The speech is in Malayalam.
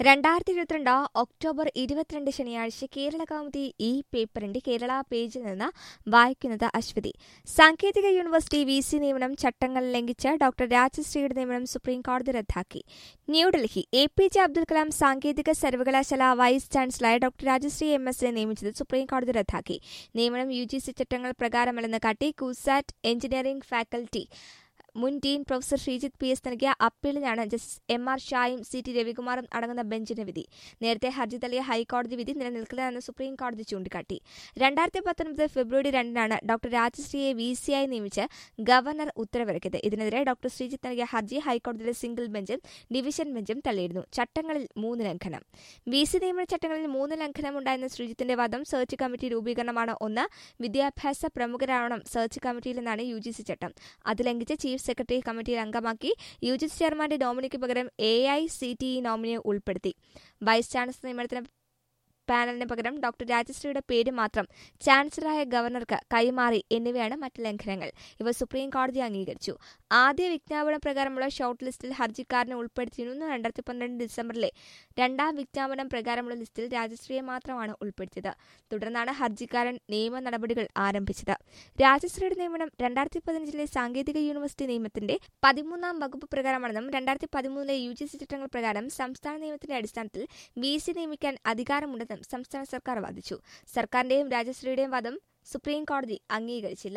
രണ്ടായിരത്തി ഇരുപത്തിരണ്ട് ഒക്ടോബർ ഇരുപത്തിരണ്ട് ശനിയാഴ്ച കേരള കൗമുദി ഈ പേപ്പറിന്റെ കേരള പേജിൽ നിന്ന് വായിക്കുന്നത് അശ്വതി സാങ്കേതിക യൂണിവേഴ്സിറ്റി വി സി നിയമനം ചട്ടങ്ങൾ ലംഘിച്ച് ഡോക്ടർ രാജശ്രീയുടെ നിയമനം സുപ്രീം കോടതി റദ്ദാക്കി New Delhi A P J Abdul Kalam സാങ്കേതിക സർവകലാശാല വൈസ് ചാൻസലറായ ഡോക്ടർ രാജശ്രീ എം എസിനെ നിയമിച്ചത് സുപ്രീം കോടതി റദ്ദാക്കി നിയമനം യു ജി സി ചട്ടങ്ങൾ പ്രകാരമല്ലെന്ന് കാട്ടി കുസാറ്റ് എഞ്ചിനീയറിംഗ് ഫാക്കൽറ്റി മുൻ dean professor Sreejith P S നൽകിയ അപ്പീലിനാണ് ജസ്റ്റിസ് എം ആർ ഷായും സി ടി രവികുമാറും അടങ്ങുന്ന ബെഞ്ചിന്റെ വിധി നേരത്തെ ഹർജി തള്ളിയ ഹൈക്കോടതി വിധി നിലനിൽക്കില്ലെന്ന് സുപ്രീം കോടതി ചൂണ്ടിക്കാട്ടി രണ്ടായിരത്തി പത്തൊൻപത് ഫെബ്രുവരി രണ്ടിനാണ് ഡോക്ടർ രാജശ്രീയെ വി സിയായി നിയമിച്ച് ഗവർണർ ഉത്തരവിറക്കിയത് ഇതിനെതിരെ ഡോക്ടർ ശ്രീജിത്ത് നൽകിയ ഹർജി ഹൈക്കോടതിയിലെ സിംഗിൾ ബെഞ്ചും ഡിവിഷൻ ബെഞ്ചും തള്ളിയിരുന്നു ചട്ടങ്ങളിൽ മൂന്ന് ലംഘനം വി സി നിയമന ചട്ടങ്ങളിൽ മൂന്ന് ലംഘനം ഉണ്ടായെന്ന ശ്രീജിത്തിന്റെ വാദം സെർച്ച് കമ്മിറ്റി രൂപീകരണമാണ് ഒന്ന് വിദ്യാഭ്യാസ പ്രമുഖരാവണം സെർച്ച് കമ്മിറ്റിയിലെന്നാണ് യു ജി സി ചട്ടം അത് ലംഘിച്ച് ചീഫ് സെക്രട്ടറി കമ്മിറ്റിയിൽ അംഗമാക്കി യു ജി സി ചെയർമാന്റെ നോമിനിക്ക് പകരം A I C T E നോമിനിയെ ഉൾപ്പെടുത്തി വൈസ് ചാൻസലർ നിയമനത്തിന് പാനലിന് പകരം ഡോക്ടർ രാജശ്രീയുടെ പേര് മാത്രം ചാൻസലറായ ഗവർണർക്ക് കൈമാറി എന്നിവയാണ് മറ്റ് ലംഘനങ്ങൾ ഇവ സുപ്രീം കോടതി അംഗീകരിച്ചു ആദ്യ വിജ്ഞാപന പ്രകാരമുള്ള ഷോർട്ട് ലിസ്റ്റിൽ ഹർജിക്കാരനെ ഉൾപ്പെടുത്തിയിരുന്നു രണ്ടായിരത്തി പന്ത്രണ്ട് ഡിസംബറിലെ രണ്ടാം വിജ്ഞാപനം പ്രകാരമുള്ള ലിസ്റ്റിൽ രാജശ്രീയെ മാത്രമാണ് ഉൾപ്പെടുത്തിയത് തുടർന്നാണ് ഹർജിക്കാരൻ നിയമ നടപടികൾ ആരംഭിച്ചത് രാജശ്രീയുടെ നിയമനം രണ്ടായിരത്തി പതിനഞ്ചിലെ സാങ്കേതിക യൂണിവേഴ്സിറ്റി നിയമത്തിന്റെ പതിമൂന്നാം വകുപ്പ് പ്രകാരമാണെന്നും രണ്ടായിരത്തി പതിമൂന്നിലെ യു ജി സി ചട്ടങ്ങൾ പ്രകാരം സംസ്ഥാന നിയമത്തിന്റെ അടിസ്ഥാനത്തിൽ വി സി നിയമിക്കാൻ അധികാരമുണ്ടെന്നും സംസ്ഥാന സർക്കാർ വാദിച്ചു സർക്കാരിന്റെയും രാജശ്രീയുടെയും വാദം സുപ്രീം കോടതി അംഗീകരിച്ചില്ല